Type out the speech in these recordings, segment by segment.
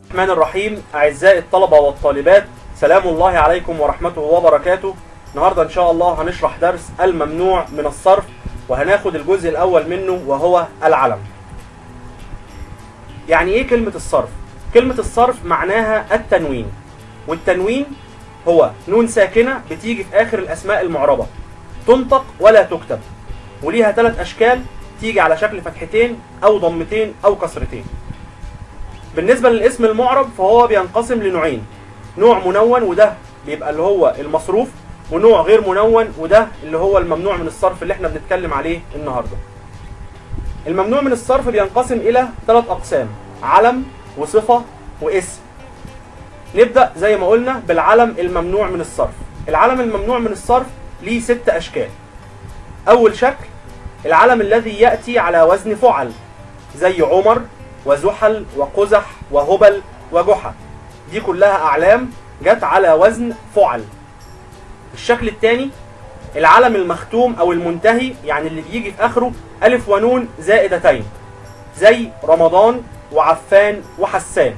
الرحمن الرحيم أعزائي الطلبة والطالبات سلام الله عليكم ورحمته وبركاته النهاردة إن شاء الله هنشرح درس الممنوع من الصرف وهناخد الجزء الأول منه وهو العلم يعني إيه كلمة الصرف؟ كلمة الصرف معناها التنوين والتنوين هو نون ساكنة بتيجي في آخر الأسماء المعربة تنطق ولا تكتب وليها ثلاث أشكال تيجي على شكل فتحتين أو ضمتين أو كسرتين بالنسبة للاسم المعرب فهو بينقسم لنوعين نوع منون وده بيبقى اللي هو المصروف ونوع غير منون وده اللي هو الممنوع من الصرف اللي احنا بنتكلم عليه النهارده. الممنوع من الصرف بينقسم إلى ثلاث أقسام علم وصفة واسم. نبدأ زي ما قلنا بالعلم الممنوع من الصرف. العلم الممنوع من الصرف ليه ست أشكال. أول شكل العلم الذي يأتي على وزن فعل زي عمر وزحل وقزح وهبل وجحا دي كلها أعلام جت على وزن فعل الشكل الثاني العلم المختوم أو المنتهي يعني اللي بيجي في آخره ألف ونون زائدتين زي رمضان وعفان وحسان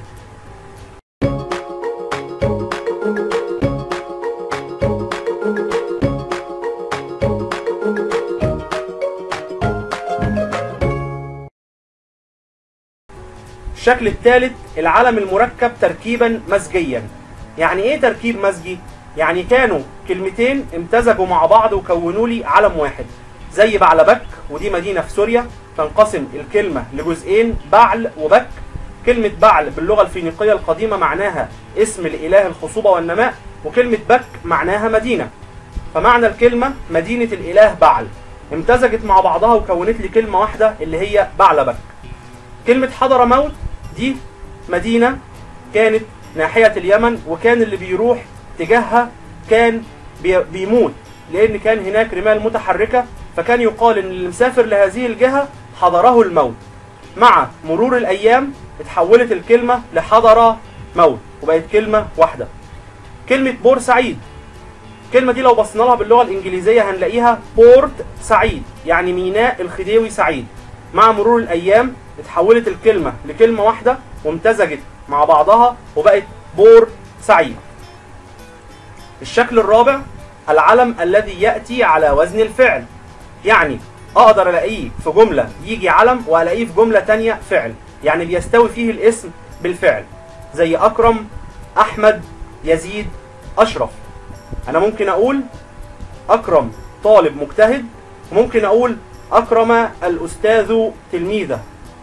الشكل الثالث العلم المركب تركيبا مزجيا يعني ايه تركيب مزجي يعني كانوا كلمتين امتزجوا مع بعض وكونوا لي علم واحد زي بعلبك ودي مدينة في سوريا تنقسم الكلمة لجزئين بعل وبك كلمة بعل باللغة الفينيقية القديمة معناها اسم الإله الخصوبة والنماء وكلمة بك معناها مدينة فمعنى الكلمة مدينة الإله بعل امتزجت مع بعضها وكونت لي كلمة واحدة اللي هي بعلبك كلمة حضر موت دي مدينة كانت ناحية اليمن وكان اللي بيروح تجاهها كان بي- بيموت لأن كان هناك رمال متحركة فكان يقال إن اللي مسافر لهذه الجهة حضره الموت مع مرور الأيام اتحولت الكلمة لحضر موت وبقت كلمة واحدة كلمة بورسعيد الكلمة دي لو بصينا لها باللغة الإنجليزية هنلاقيها بورت سعيد يعني ميناء الخديوي سعيد مع مرور الأيام اتحولت الكلمة لكلمة واحدة وامتزجت مع بعضها وبقت بور سعيد الشكل الرابع العلم الذي يأتي على وزن الفعل يعني أقدر ألاقيه في جملة يجي علم وألاقيه في جملة تانية فعل يعني بيستوي فيه الاسم بالفعل زي أكرم أحمد يزيد أشرف أنا ممكن أقول أكرم طالب مجتهد وممكن أقول أكرم الأستاذ تلميذه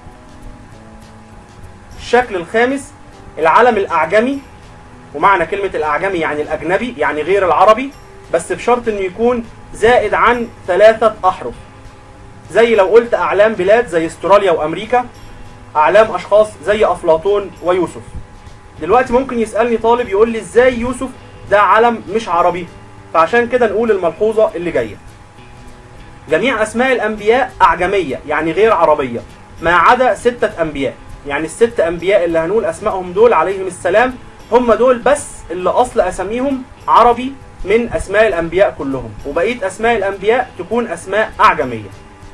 الشكل الخامس العلم الأعجمي ومعنى كلمة الأعجمي يعني الأجنبي يعني غير العربي بس بشرط إنه يكون زائد عن ثلاثة أحرف زي لو قلت أعلام بلاد زي استراليا وأمريكا أعلام أشخاص زي أفلاطون ويوسف دلوقتي ممكن يسألني طالب يقول لي إزاي يوسف ده علم مش عربي فعشان كده نقول الملحوظة اللي جاية جميع أسماء الأنبياء أعجمية يعني غير عربية ما عدا ستة أنبياء يعني الست أنبياء اللي هنقول أسمائهم دول عليهم السلام هم دول بس اللي أصل أساميهم عربي من أسماء الأنبياء كلهم وبقية أسماء الأنبياء تكون أسماء أعجمية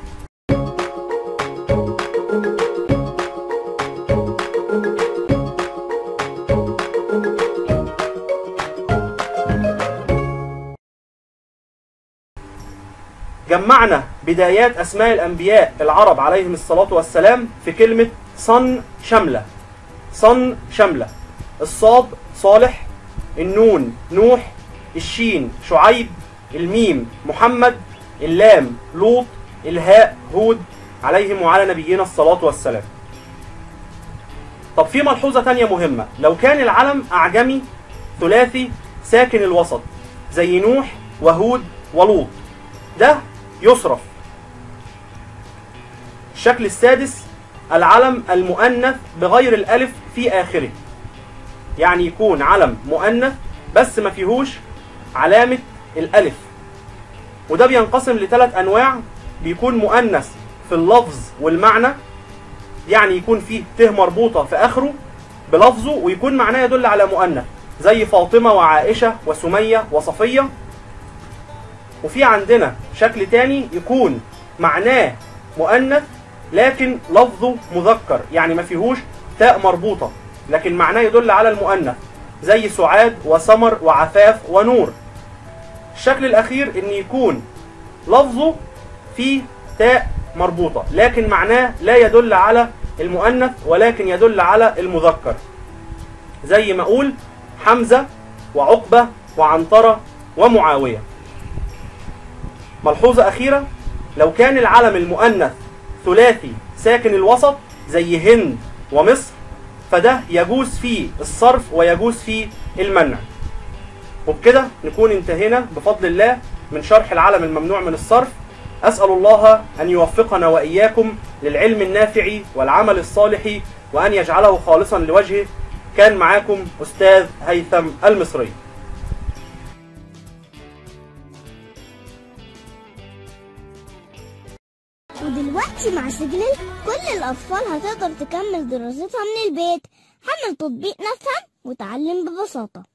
جمعنا بدايات أسماء الأنبياء العرب عليهم الصلاة والسلام في كلمة صن شملة صن شملة الصاد صالح النون نوح الشين شعيب الميم محمد اللام لوط الهاء هود عليهم وعلى نبينا الصلاة والسلام طب في ملحوظة تانية مهمة لو كان العلم أعجمي ثلاثي ساكن الوسط زي نوح وهود ولوط ده يصرف الشكل السادس العلم المؤنث بغير الألف في آخره يعني يكون علم مؤنث بس ما فيهوش علامة الألف وده بينقسم لثلاث أنواع بيكون مؤنث في اللفظ والمعنى يعني يكون فيه ت مربوطة في آخره بلفظه ويكون معناه يدل على مؤنث زي فاطمة وعائشة وسمية وصفية وفي عندنا شكل تاني يكون معناه مؤنث لكن لفظه مذكر يعني ما فيهوش تاء مربوطة لكن معناه يدل على المؤنث زي سعاد وسمر وعفاف ونور الشكل الأخير إن يكون لفظه فيه تاء مربوطة لكن معناه لا يدل على المؤنث ولكن يدل على المذكر زي ما أقول حمزة وعقبة وعنترة ومعاوية ملحوظة أخيرة لو كان العلم المؤنث ثلاثي ساكن الوسط زي هند ومصر فده يجوز فيه الصرف ويجوز فيه المنع وبكده نكون انتهينا بفضل الله من شرح العلم الممنوع من الصرف أسأل الله أن يوفقنا وإياكم للعلم النافع والعمل الصالح وأن يجعله خالصا لوجهه كان معاكم أستاذ هيثم المصري ودلوقتي مع سجلل كل الأطفال هتقدر تكمل دراستها من البيت حمل تطبيق نفهم وتعلم ببساطة